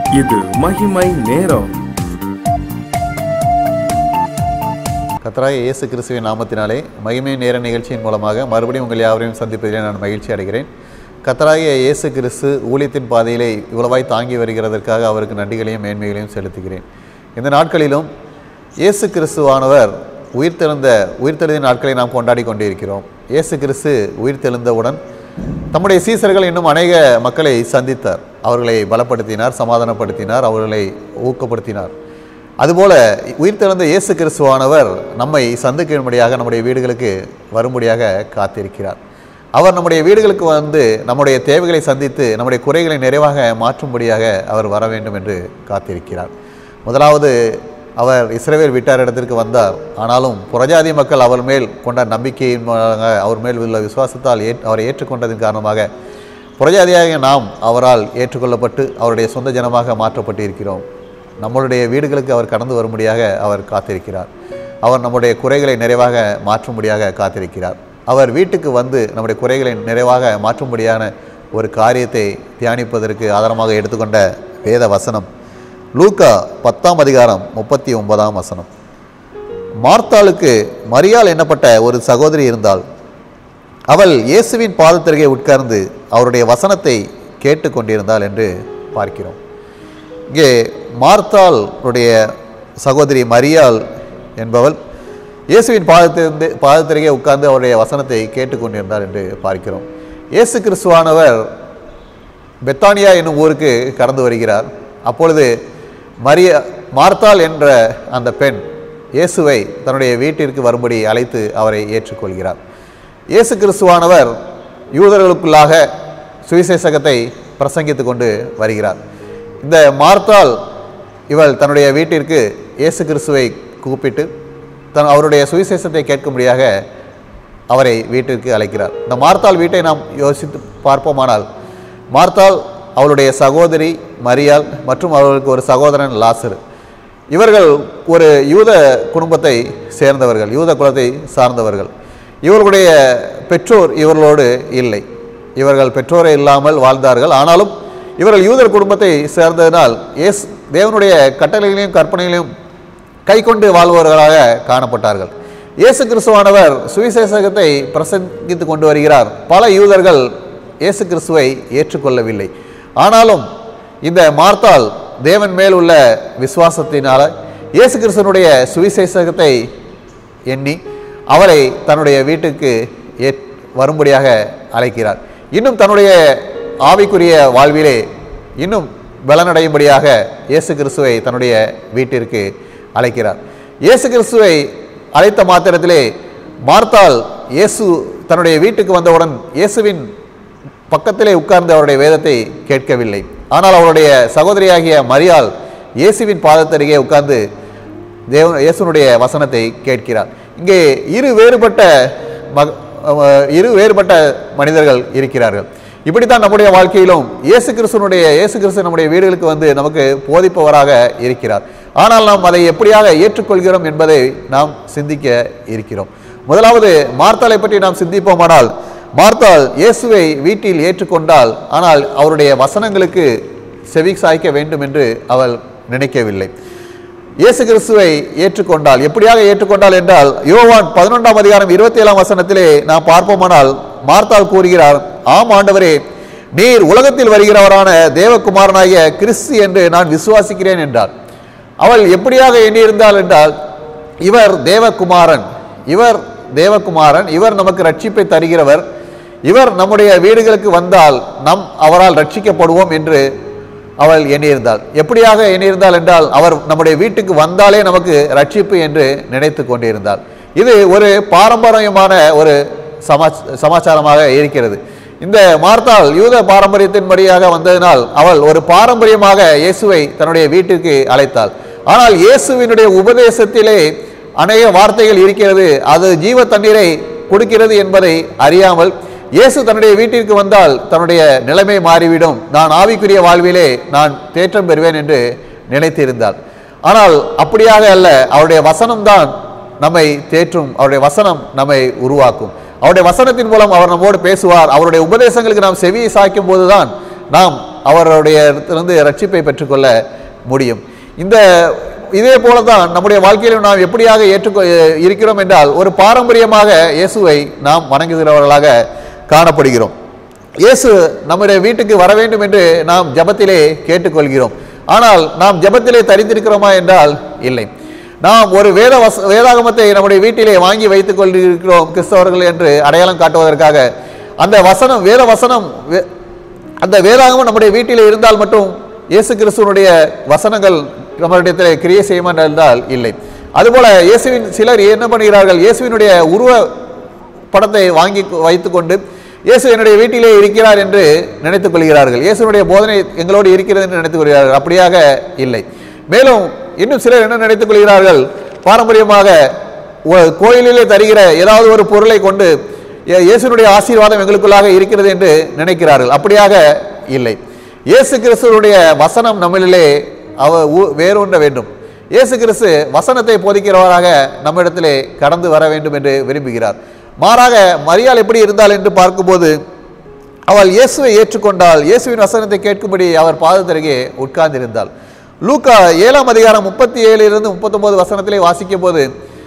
இது மகிமை நேரம் கத்தராய இயேசு கிறிஸ்துவின் நாமத்தினாலே மகிமை நேர நிகழ்ச்சியின் மூலமாக மறுபடியும் உங்கள் யாவரையும் சந்திப்பதிலே நான் மகிழ்ச்சி அடைகிறேன் கத்தராய இயேசு கிறிஸ்து ஊழியத்தின் பாதையிலே இவ்வளவாய் தாங்கி வருகிறதற்காக அவருக்கு நன்றிகளையும் மேன்மைகளையும் செலுத்துகிறேன் இந்த நாட்களிலும் இயேசு கிறிஸ்துவானவர் உயிர்த்தெழுந்த உயிர்த்தெழுந்த நாட்களை நாம் கொண்டாடி கொண்டிருக்கிறோம் இயேசு கிறிஸ்து உயிர்த்தெழுந்தவுடன் தம்முடைய சீசர்கள் இன்னும் அநேக மக்களை சந்தித்தார் அவர்களை பலப்படுத்தினார் சமாதானப்படுத்தினார் அவர்களை ஊக்கப்படுத்தினார் அதுபோல உயிர்த்தெழுந்த இயேசு கிறிஸ்துவானவர் நம்மை சந்திக்கும்படியாக நம்முடைய வீடுகளுக்கு வரும்படியாக காத்திருக்கிறார் அவர் நம்முடைய வீடுகளுக்கு வந்து நம்முடைய தேவைகளை சந்தித்து நம்முடைய குறைகளை நிறைவாக மாற்றும்படியாக அவர் வர வேண்டும் என்று காத்திருக்கிறார் முதலாவது அவர் இஸ்ரவேல் வீட்டார் இடத்திற்கு வந்தார் ஆனாலும் புறஜாதி மக்கள் அவர் மேல் கொண்ட நம்பிக்கையின் மூலமாக அவர் மேல் உள்ள விசுவாசத்தால் ஏற் அவரை ஏற்றுக்கொண்டதன் காரணமாக புறஜாதியாக நாம் அவரால் ஏற்றுக்கொள்ளப்பட்டு அவருடைய சொந்த ஜனமாக மாற்றப்பட்டு இருக்கிறோம் நம்மளுடைய வீடுகளுக்கு அவர் கடந்து வரும்படியாக அவர் காத்திருக்கிறார் அவர் நம்முடைய குறைகளை நிறைவாக மாற்றும்படியாக காத்திருக்கிறார் அவர் வீட்டுக்கு வந்து நம்முடைய குறைகளை நிறைவாக மாற்றும்படியான ஒரு காரியத்தை தியானிப்பதற்கு ஆதாரமாக எடுத்துக்கொண்ட வேத வசனம் லூக்கா பத்தாம் அதிகாரம் முப்பத்தி ஒன்பதாம் வசனம் மார்த்தாளுக்கு மரியாள் என்னப்பட்ட ஒரு சகோதரி இருந்தாள் அவள் இயேசுவின் பாதத்தருகே உட்கார்ந்து அவருடைய வசனத்தை கேட்டுக்கொண்டிருந்தாள் என்று பார்க்கிறோம் இங்கே மார்த்தாளுடைய சகோதரி மரியாள் என்பவள் இயேசுவின் பாதத்திலிருந்து பாதத்தருகே உட்கார்ந்து அவருடைய வசனத்தை கேட்டுக்கொண்டிருந்தார் என்று பார்க்கிறோம் இயேசு கிறிஸ்துவானவர் பெத்தானியா என்னும் ஊருக்கு கடந்து வருகிறார் அப்பொழுது மரிய மார்த்தாள் என்ற அந்த பெண் இயேசுவை தன்னுடைய வீட்டிற்கு வரும்படி அழைத்து அவரை ஏற்றுக்கொள்கிறார் இயேசு கிறிஸ்துவானவர் யூதர்களுக்குள்ளாக சுவிசேஷகத்தை பிரசங்கித்து கொண்டு வருகிறார் இந்த மார்த்தாள் இவள் தன்னுடைய வீட்டிற்கு இயேசு கிறிஸ்துவை கூப்பிட்டு தன் அவருடைய சுவிசேஷத்தை கேட்கும்படியாக அவரை வீட்டிற்கு அழைக்கிறார் இந்த மார்த்தாள் வீட்டை நாம் யோசித்து பார்ப்போமானால் மார்த்தாள் அவளுடைய சகோதரி மரியாள் மற்றும் அவர்களுக்கு ஒரு சகோதரன் லாசரு இவர்கள் ஒரு யூத குடும்பத்தை சேர்ந்தவர்கள் யூத குலத்தை சார்ந்தவர்கள் இவர்களுடைய பெற்றோர் இவர்களோடு இல்லை இவர்கள் பெற்றோரே இல்லாமல் வாழ்ந்தார்கள் ஆனாலும் இவர்கள் யூதர் குடும்பத்தை சேர்ந்ததினால் இயேசு தேவனுடைய கட்டளைகளையும் கற்பனைகளையும் கை கொண்டு வாழ்பவர்களாக காணப்பட்டார்கள் இயேசு கிறிஸ்துவானவர் சுவிசேஷகத்தை பிரசங்கித்து கொண்டு வருகிறார் பல யூதர்கள் இயேசு கிறிஸ்துவை ஏற்றுக்கொள்ளவில்லை ஆனாலும் இந்த மார்த்தாள் தேவன் மேல் உள்ள விசுவாசத்தினால இயேசு கிறிஸ்துவனுடைய சுவிசேஷகத்தை எண்ணி அவரை தன்னுடைய வீட்டுக்கு ஏ வரும்படியாக அழைக்கிறார் இன்னும் தன்னுடைய ஆவிக்குரிய வாழ்விலே இன்னும் பலனடையும்படியாக இயேசு கிறிஸ்துவை தன்னுடைய வீட்டிற்கு அழைக்கிறார் இயேசு கிறிஸ்துவை அழைத்த மாத்திரத்திலே மார்த்தாள் இயேசு தன்னுடைய வீட்டுக்கு வந்தவுடன் இயேசுவின் பக்கத்திலே உட்கார்ந்து அவருடைய வேதத்தை கேட்கவில்லை ஆனால் அவருடைய சகோதரியாகிய மரியாள் இயேசுவின் பாதத்தருகே உட்கார்ந்து தேவ இயேசுனுடைய வசனத்தை கேட்கிறார் இங்கே இரு வேறுபட்ட மக அஹ் இரு வேறுபட்ட மனிதர்கள் இருக்கிறார்கள் இப்படித்தான் நம்முடைய வாழ்க்கையிலும் இயேசு கிறிஸ்துவனுடைய இயேசு கிறிஸ்து நம்முடைய வீடுகளுக்கு வந்து நமக்கு போதிப்பவராக இருக்கிறார் ஆனால் நாம் அதை எப்படியாக ஏற்றுக்கொள்கிறோம் என்பதை நாம் சிந்திக்க இருக்கிறோம் முதலாவது மார்த்தாளை பற்றி நாம் சிந்திப்போமானால் மார்த்தாள் இயேசுவை வீட்டில் ஏற்றுக்கொண்டால் ஆனால் அவருடைய வசனங்களுக்கு செவி சாய்க்க வேண்டும் என்று அவள் நினைக்கவில்லை இயேசு கிறிஸ்துவை ஏற்றுக்கொண்டால் எப்படியாக ஏற்றுக்கொண்டால் என்றால் யோவான் பதினொன்றாம் அதிகாரம் இருபத்தி ஏழாம் வசனத்திலே நாம் பார்ப்போமானால் மார்த்தாள் கூறுகிறார் ஆம் ஆண்டவரே நீர் உலகத்தில் வருகிறவரான தேவகுமாரனாகிய கிறிஸ்து என்று நான் விசுவாசிக்கிறேன் என்றார் அவள் எப்படியாக எண்ணியிருந்தாள் என்றால் இவர் தேவகுமாரன் இவர் தேவகுமாரன் இவர் நமக்கு ரட்சிப்பை தருகிறவர் இவர் நம்முடைய வீடுகளுக்கு வந்தால் நம் அவரால் ரட்சிக்கப்படுவோம் என்று அவள் எண்ணியிருந்தாள் எப்படியாக எண்ணியிருந்தாள் என்றால் அவர் நம்முடைய வீட்டுக்கு வந்தாலே நமக்கு ரட்சிப்பு என்று நினைத்து கொண்டிருந்தாள் இது ஒரு பாரம்பரியமான ஒரு சமா சமாச்சாரமாக இருக்கிறது இந்த மார்த்தாள் யூத பாரம்பரியத்தின்படியாக வந்ததினால் அவள் ஒரு பாரம்பரியமாக இயேசுவை தன்னுடைய வீட்டிற்கு அழைத்தாள் ஆனால் இயேசுவினுடைய உபதேசத்திலே அநேக வார்த்தைகள் இருக்கிறது அது ஜீவ தண்ணீரை கொடுக்கிறது என்பதை அறியாமல் இயேசு தன்னுடைய வீட்டிற்கு வந்தால் தன்னுடைய நிலைமை மாறிவிடும் நான் ஆவிக்குரிய வாழ்விலே நான் தேற்றம் பெறுவேன் என்று நினைத்திருந்தாள் ஆனால் அப்படியாக அல்ல அவருடைய வசனம்தான் நம்மை தேற்றும் அவருடைய வசனம் நம்மை உருவாக்கும் அவருடைய வசனத்தின் மூலம் அவர் நம்மோடு பேசுவார் அவருடைய உபதேசங்களுக்கு நாம் செவியை சாய்க்கும் போதுதான் நாம் அவருடைய இடத்திலிருந்து ரட்சிப்பை பெற்றுக்கொள்ள முடியும் இந்த இதே போல தான் நம்முடைய வாழ்க்கையிலும் நாம் எப்படியாக ஏற்றுக்கொ இருக்கிறோம் என்றால் ஒரு பாரம்பரியமாக இயேசுவை நாம் வணங்குகிறவர்களாக காணப்படுகிறோம் இயேசு நம்முடைய வீட்டுக்கு வர வேண்டும் என்று நாம் ஜெபத்திலே கேட்டுக்கொள்கிறோம் ஆனால் நாம் ஜெபத்திலே தரித்திருக்கிறோமா என்றால் இல்லை நாம் ஒரு வேத வச வேதாகமத்தை நம்முடைய வீட்டிலே வாங்கி வைத்துக் கொண்டிருக்கிறோம் கிறிஸ்தவர்கள் என்று அடையாளம் காட்டுவதற்காக அந்த வசனம் வேத வசனம் வே- அந்த வேதாகமம் நம்முடைய வீட்டிலே இருந்தால் மட்டும் இயேசு கிறிஸ்துவனுடைய வசனங்கள் நம்மளிடத்தில் கிரியை செய்யுமா என்றால் இல்லை அதுபோல இயேசுவின் சிலர் என்ன பண்ணுகிறார்கள் இயேசுவினுடைய உருவ படத்தை வாங்கி வைத்துக்கொண்டு இயேசு என்னுடைய வீட்டிலே இருக்கிறார் என்று நினைத்துக் கொள்கிறார்கள் இயேசுனுடைய போதனை எங்களோடு இருக்கிறது என்று நினைத்துக் கொள்கிறார்கள் அப்படியாக இல்லை மேலும் இன்னும் சிலர் என்ன நினைத்துக் கொள்கிறார்கள் பாரம்பரியமாக ஒ- கோயிலிலே தருகிற ஏதாவது ஒரு பொருளை கொண்டு இயே- இயேசுனுடைய ஆசீர்வாதம் எங்களுக்குள்ளாக இருக்கிறது என்று நினைக்கிறார்கள் அப்படியாக இல்லை இயேசு கிறிஸ்துவனுடைய வசனம் நம்மளிலே அவ ஊ- வேரூன்ற வேண்டும் இயேசு கிறிஸ்து வசனத்தை போதிக்கிறவராக நம்மிடத்திலே கடந்து வர வேண்டும் என்று விரும்புகிறார் மாறாக மரியாள் எப்படி இருந்தால் என்று பார்க்கும்போது அவள் இயேசுவை ஏற்றுக்கொண்டால் இயேசுவின் வசனத்தை கேட்கும்படி அவர் பாதத்தருகே உட்கார்ந்திருந்தாள் லூக்கா ஏழாம் அதிகாரம் முப்பத்தி ஏழிலிருந்து முப்பத்தொன்பது வசனத்திலே வாசிக்கும் போது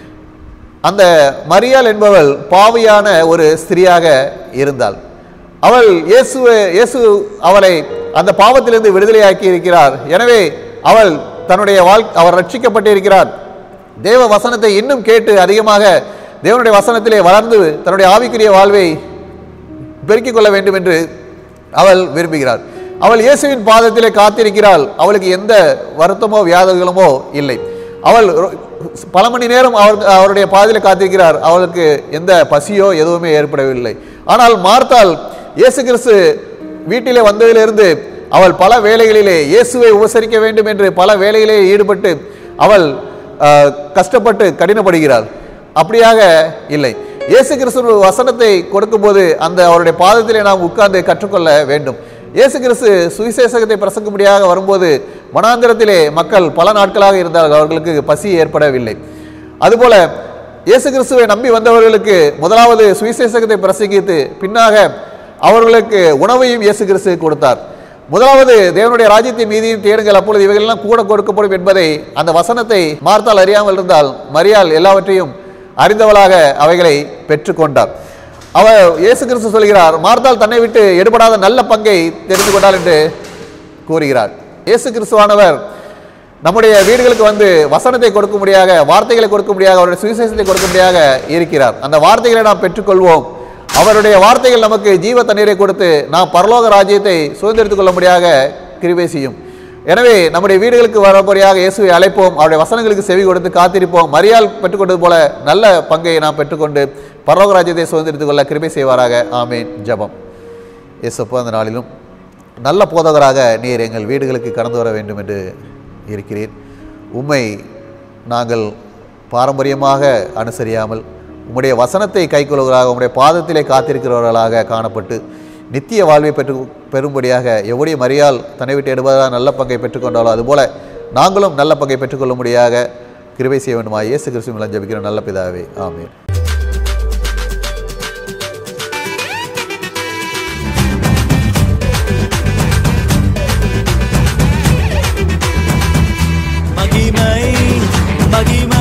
அந்த மரியாள் என்பவள் பாவியான ஒரு ஸ்திரியாக இருந்தாள் அவள் இயேசுவை இயேசு அவளை அந்த பாவத்திலிருந்து விடுதலையாக்கி இருக்கிறார் எனவே அவள் தன்னுடைய வாழ் அவர் ரட்சிக்கப்பட்டிருக்கிறார் தேவ வசனத்தை இன்னும் கேட்டு அதிகமாக தேவனுடைய வசனத்திலே வளர்ந்து தன்னுடைய ஆவிக்குரிய வாழ்வை பெருக்கிக் கொள்ள வேண்டும் என்று அவள் விரும்புகிறாள் அவள் இயேசுவின் பாதத்திலே காத்திருக்கிறாள் அவளுக்கு எந்த வருத்தமோ வியாதிகளுமோ இல்லை அவள் ரொ- பல மணி நேரம் அவர் அவருடைய பாதையிலே காத்திருக்கிறார் அவளுக்கு எந்த பசியோ எதுவுமே ஏற்படவில்லை ஆனால் மார்த்தாள் இயேசு கிறிஸ்து வீட்டிலே வந்ததிலிருந்து அவள் பல வேலைகளிலே இயேசுவை உபசரிக்க வேண்டும் என்று பல வேலைகளிலே ஈடுபட்டு அவள் ஆஹ், கஷ்டப்பட்டு கடினப்படுகிறாள் அப்படியாக இல்லை இயேசு கிறிஸ்து வசனத்தை கொடுக்கும்போது அந்த அவருடைய பாதத்திலே நாம் உட்கார்ந்து கற்றுக்கொள்ள வேண்டும் இயேசு கிறிஸ்து சுவிசேஷகத்தை பிரசங்கும்படியாக வரும்போது வனாந்திரத்திலே மக்கள் பல நாட்களாக இருந்தார்கள் அவர்களுக்கு பசி ஏற்படவில்லை அதுபோல இயேசு கிறிஸ்துவை நம்பி வந்தவர்களுக்கு முதலாவது சுவிசேஷகத்தை பிரசங்கித்து பின்னாக அவர்களுக்கு உணவையும் இயேசு கிறிஸ்து கொடுத்தார் முதலாவது தேவனுடைய ராஜ்யத்தின் மீதியும் தேடுங்கள் அப்பொழுது இவைகளெல்லாம் கூட கொடுக்கப்படும் என்பதை அந்த வசனத்தை மார்த்தால் அறியாமல் இருந்தால் மரியாள் எல்லாவற்றையும் அறிந்தவளாக அவைகளை பெற்றுக்கொண்டார் அவ இயேசு கிறிஸ்து சொல்கிறார் மார்த்தால் தன்னை விட்டு எடுபடாத நல்ல பங்கை தெரிந்து கொண்டாள் என்று கூறுகிறார் இயேசு கிறிஸ்துவானவர் நம்முடைய வீடுகளுக்கு வந்து வசனத்தை கொடுக்கும்படியாக வார்த்தைகளை கொடுக்கும்படியாக அவருடைய சுவிசேஷத்தை கொடுக்கும்படியாக இருக்கிறார் அந்த வார்த்தைகளை நாம் பெற்றுக்கொள்வோம் அவருடைய வார்த்தைகள் நமக்கு ஜீவ தண்ணீரை கொடுத்து நாம் பரலோக ராஜ்யத்தை சுதந்திரித்துக் கொள்ளும்படியாக கிருபை செய்யும் எனவே நம்முடைய வீடுகளுக்கு வரப்படியாக இயேசுவை அழைப்போம் அவருடைய வசனங்களுக்கு செவி கொடுத்து காத்திருப்போம் மரியாள் பெற்றுக்கொண்டது போல நல்ல பங்கை நாம் பெற்றுக்கொண்டு பரலோக ராஜ்யத்தை சுதந்திரித்துக் கொள்ள கிருபை செய்வாராக ஆமேன் ஜெபம் இயேசுப்பா அந்த நாளிலும் நல்ல போதகராக நீர் எங்கள் வீடுகளுக்கு கடந்து வர வேண்டும் என்று இருக்கிறீர் உம்மை நாங்கள் பாரம்பரியமாக அனுசரியாமல் உம்முடைய வசனத்தை கைக்கொள்வர்களாக உம்முடைய பாதத்திலே காத்திருக்கிறவர்களாக காணப்பட்டு நித்திய வாழ்வை பெற்று பெறும்படியாக எவ்வளவு மரியால் தன்னை விட்டு எடுப்பதாக நல்ல பங்கை பெற்றுக்கொண்டாலோ அதுபோல நாங்களும் நல்ல பங்கை பெற்றுக்கொள்ளும்படியாக கிருபை செய்ய வேண்டுமா இயேசு கிறிஸ்துவின் ஜபிக்கிற நல்ல பிதாவே ஆமென் மகிமை மகிமை